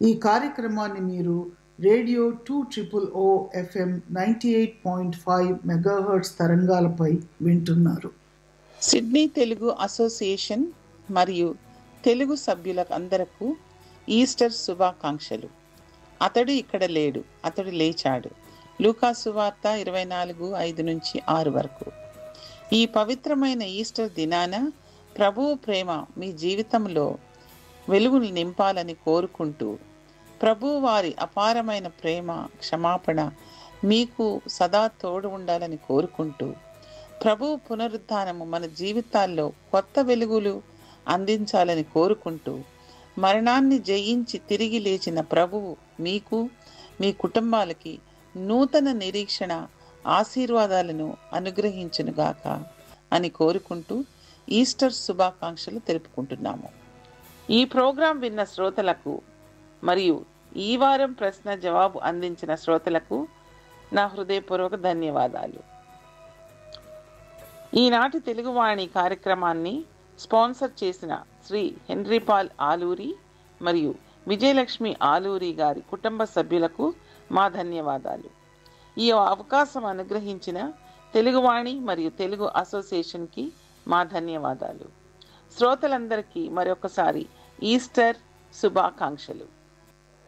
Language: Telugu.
ఈ కార్యక్రమాన్ని మీరు radio two triple O FM ninety eight point five megahertz తరంగాలపై వింటున్నారు సిడ్నీ తెలుగు అసోసియేషన్ మరియు తెలుగు సభ్యులకు అందరకు ఈస్టర్ శుభాకాంక్షలు అతడు ఇక్కడ లేడు అతడు లేచాడు లూకా సువార్త ఇరవై నాలుగు ఐదు నుంచి ఆరు వరకు ఈ పవిత్రమైన ఈస్టర్ దినాన ప్రభువు ప్రేమ మీ జీవితంలో వెలుగులు నింపాలని కోరుకుంటూ ప్రభు వారి అపారమైన ప్రేమ క్షమాపణ మీకు సదా తోడు ఉండాలని కోరుకుంటూ ప్రభు పునరుద్ధానము మన జీవితాల్లో కొత్త వెలుగులు అందించాలని కోరుకుంటూ మరణాన్ని జయించి తిరిగి లేచిన ప్రభువు మీకు మీ కుటుంబాలకి నూతన నిరీక్షణ ఆశీర్వాదాలను అనుగ్రహించునుగాక అని కోరుకుంటూ ఈస్టర్ శుభాకాంక్షలు తెలుపుకుంటున్నాము ఈ ప్రోగ్రాం విన్న శ్రోతలకు మరియు ఈ వారం ప్రశ్న జవాబు అందించిన శ్రోతలకు నా హృదయపూర్వక ధన్యవాదాలు ఈనాటి తెలుగువాణి కార్యక్రమాన్ని స్పాన్సర్ చేసిన శ్రీ హెన్రీపాల్ ఆలూరి మరియు విజయలక్ష్మి ఆలూరి గారి కుటుంబ సభ్యులకు మా ధన్యవాదాలు ఈ అవకాశం అనుగ్రహించిన తెలుగువాణి మరియు తెలుగు అసోసియేషన్కి మా ధన్యవాదాలు శ్రోతలందరికీ మరొకసారి ఈస్టర్ శుభాకాంక్షలు